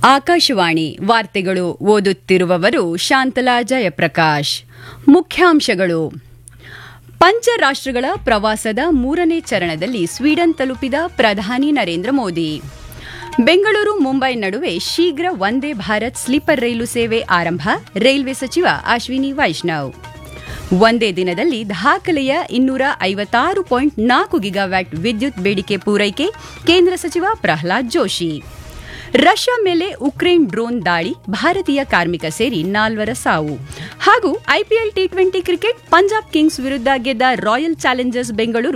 ಆಕಾಶವಾಣಿ ವಾರ್ತೆಗಳು ಓದುತ್ತಿರುವವರು ಶಾಂತಲಾ ಜಯಪ್ರಕಾಶ್ ಮುಖ್ಯಾಂಶಗಳು ಪಂಚ ರಾಷ್ಟ್ರಗಳ ಪ್ರವಾಸದ ಮೂರನೇ ಚರಣದಲ್ಲಿ ಸ್ವೀಡನ್ ತಲುಪಿದ ಪ್ರಧಾನಿ ನರೇಂದ್ರ ಮೋದಿ ಬೆಂಗಳೂರು ಮುಂಬೈ ನಡುವೆ ಶೀಘ್ರ ವಂದೇ ಭಾರತ್ ಸ್ಲೀಪರ್ ರೈಲು ಸೇವೆ ಆರಂಭ ರೈಲ್ವೆ ಸಚಿವ ಅಶ್ವಿನಿ ವೈಷ್ಣವ್ ಒಂದೇ ದಿನದಲ್ಲಿ ದಾಖಲೆಯ ಇನ್ನೂರ ಐವತ್ತಾರು ಪಾಯಿಂಟ್ ನಾಲ್ಕು ಗಿಗಾವ್ಯಾಟ್ ವಿದ್ಯುತ್ ಬೇಡಿಕೆ ಪೂರೈಕೆ ಕೇಂದ್ರ ಸಚಿವ ಪ್ರಹ್ಲಾದ್ ಜೋಶಿ ರಷ್ಯಾ ಮೇಲೆ ಉಕ್ರೇನ್ ಡ್ರೋನ್ ದಾಳಿ ಭಾರತೀಯ ಕಾರ್ಮಿಕ ಸೇರಿ ನಾಲ್ವರ ಸಾವು ಹಾಗೂ IPL T twenty cricket Punjab kings ವಿರುದ್ಧ ಗೆದ್ದ ರಾಯಲ್ ಚಾಲೆಂಜರ್ಸ್ ಬೆಂಗಳೂರು